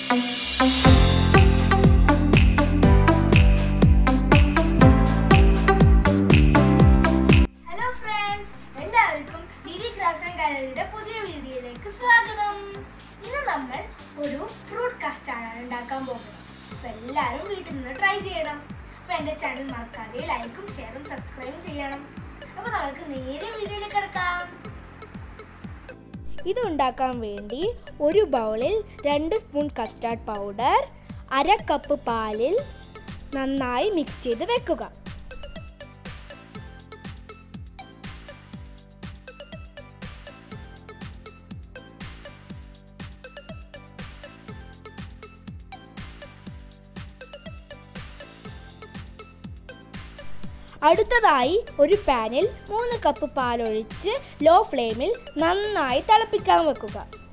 hello friends എല്ലാവർക്കും DD crafts and ഗാലറിയുടെ പുതിയ വീഡിയോയിലേക്ക് സ്വാഗതം ഇന്ന് നമ്മൾ ഒരു ഫ്രൂട്ട് കസ്റ്റാർഡാണ് ഉണ്ടാക്കാൻ പോകുന്നത് അപ്പോൾ എല്ലാവരും വീട്ടിൽ നിന്ന് ട്രൈ ചെയ്യണം അപ്പോൾ എൻ്റെ ചാനൽ മറക്കാതെ ലൈക്കും ഷെയറും സബ്സ്ക്രൈബും ചെയ്യണം അപ്പോൾ നമുക്ക് നേരെ വീഡിയോയിലേക്ക് കിടക്കാം ഇത് ഉണ്ടാക്കാൻ വേണ്ടി ഒരു ബൗളിൽ രണ്ട് സ്പൂൺ കസ്റ്റാർഡ് പൗഡർ അര കപ്പ് പാലിൽ നന്നായി മിക്സ് ചെയ്ത് വെക്കുക അടുത്തതായി ഒരു പാനിൽ മൂന്ന് കപ്പ് പാലൊഴിച്ച് ലോ ഫ്ലെയിമിൽ നന്നായി തിളപ്പിക്കാൻ വെക്കുക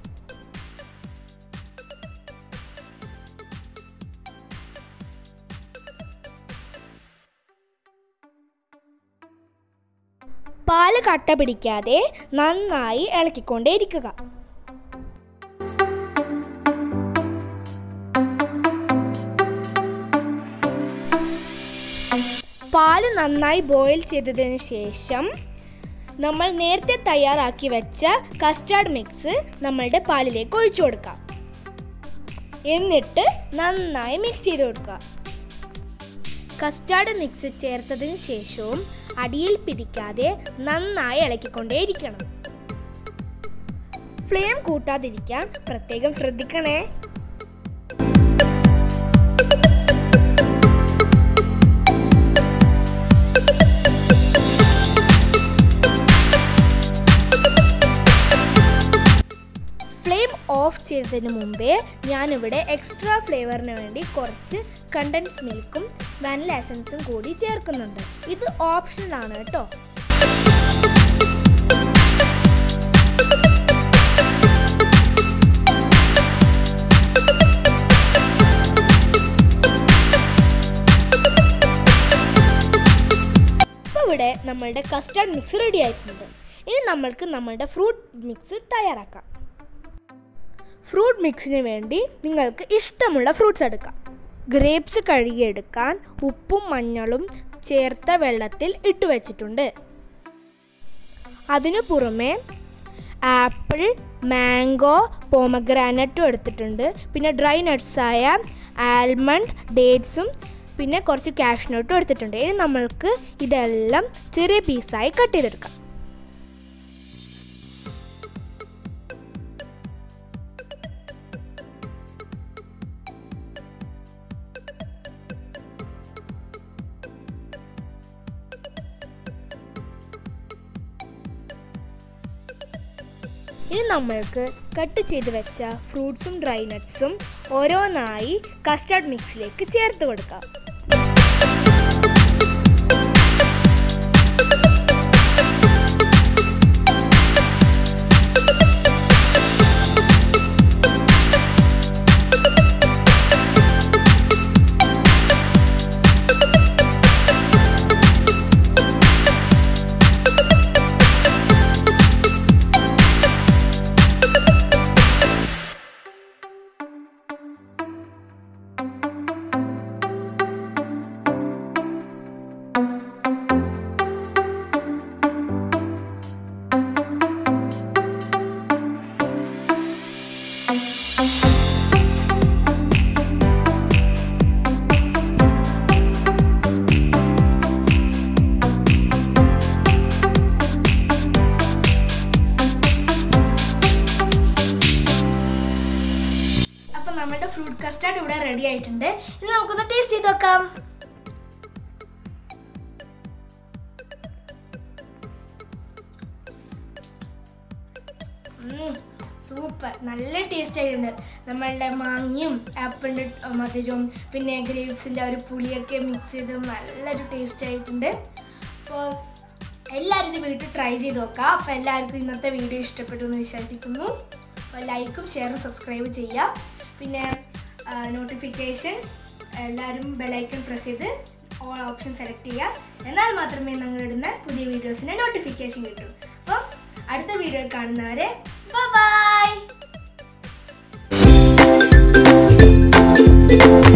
പാല് കട്ട പിടിക്കാതെ നന്നായി ഇളക്കിക്കൊണ്ടേയിരിക്കുക പാല് നന്നായി ബോയിൽ ചെയ്തതിന് ശേഷം നമ്മൾ നേരത്തെ തയ്യാറാക്കി വെച്ച കസ്റ്റാർഡ് മിക്സ് നമ്മളുടെ പാലിലേക്ക് ഒഴിച്ചു കൊടുക്കാം എന്നിട്ട് നന്നായി മിക്സ് ചെയ്ത് കൊടുക്കുക കസ്റ്റാർഡ് മിക്സ് ചേർത്തതിന് ശേഷവും അടിയിൽ പിടിക്കാതെ നന്നായി ഇളക്കിക്കൊണ്ടേയിരിക്കണം ഫ്ലെയിം കൂട്ടാതിരിക്കാൻ പ്രത്യേകം ശ്രദ്ധിക്കണേ ഫ്ലെയിം ഓഫ് ചെയ്തതിന് മുമ്പേ ഞാനിവിടെ എക്സ്ട്രാ ഫ്ലേവറിന് വേണ്ടി കുറച്ച് കണ്ടൻസ് മിൽക്കും വാനില എസൻസും കൂടി ചേർക്കുന്നുണ്ട് ഇത് ഓപ്ഷനാണ് കേട്ടോ ഇപ്പോൾ ഇവിടെ നമ്മളുടെ കസ്റ്റാർഡ് മിക്സ് റെഡി ആയിട്ടുണ്ട് ഇനി നമ്മൾക്ക് നമ്മളുടെ ഫ്രൂട്ട് മിക്സ് തയ്യാറാക്കാം ഫ്രൂട്ട് മിക്സിന് വേണ്ടി നിങ്ങൾക്ക് ഇഷ്ടമുള്ള ഫ്രൂട്ട്സ് എടുക്കാം ഗ്രേപ്സ് കഴുകിയെടുക്കാൻ ഉപ്പും മഞ്ഞളും ചേർത്ത വെള്ളത്തിൽ ഇട്ട് വെച്ചിട്ടുണ്ട് അതിനു പുറമെ ആപ്പിൾ മാംഗോ പോമഗ്രാനറ്റും എടുത്തിട്ടുണ്ട് പിന്നെ ഡ്രൈ നട്ട്സായ ആൽമണ്ട് ഡേറ്റ്സും പിന്നെ കുറച്ച് കാഷ്നട്ടും എടുത്തിട്ടുണ്ട് ഇനി നമ്മൾക്ക് ഇതെല്ലാം ചെറിയ പീസായി കട്ട് ചെയ്തെടുക്കാം ഇനി നമ്മൾക്ക് കട്ട് ചെയ്ത് വെച്ച ഫ്രൂട്ട്സും ഡ്രൈ നട്ട്സും ഓരോന്നായി കസ്റ്റാർഡ് മിക്സിലേക്ക് ചേർത്ത് കൊടുക്കാം അപ്പം നമ്മുടെ ഫ്രൂട്ട് കസ്റ്റാർഡ് ഇവിടെ റെഡി ആയിട്ടുണ്ട് ഇനി നമുക്കൊന്ന് ടേസ്റ്റ് ചെയ്ത് നോക്കാം സൂപ്പർ നല്ല ടേസ്റ്റ് ആയിട്ടുണ്ട് നമ്മളുടെ മാങ്ങയും ആപ്പിളിൻ്റെ മധുരവും പിന്നെ ഗ്രേപ്സിൻ്റെ ഒരു പുളിയൊക്കെ മിക്സ് ചെയ്ത് നല്ലൊരു ടേസ്റ്റ് ആയിട്ടുണ്ട് അപ്പോൾ എല്ലാവരും ഇത് വീട്ടിൽ ട്രൈ ചെയ്ത് നോക്കാം അപ്പോൾ എല്ലാവർക്കും ഇന്നത്തെ വീഡിയോ ഇഷ്ടപ്പെട്ടു എന്ന് വിശ്വസിക്കുന്നു അപ്പോൾ ലൈക്കും ഷെയറും സബ്സ്ക്രൈബ് ചെയ്യുക പിന്നെ നോട്ടിഫിക്കേഷൻ എല്ലാവരും ബെലൈക്കൺ പ്രസ് ചെയ്ത് ഓൾ ഓപ്ഷൻ സെലക്ട് ചെയ്യുക എന്നാൽ മാത്രമേ ഞങ്ങളിടുന്ന പുതിയ വീഡിയോസിൻ്റെ നോട്ടിഫിക്കേഷൻ കിട്ടൂ അപ്പോൾ അടുത്ത വീഡിയോയിൽ കാണുന്നവരെ ബൈ ബൈ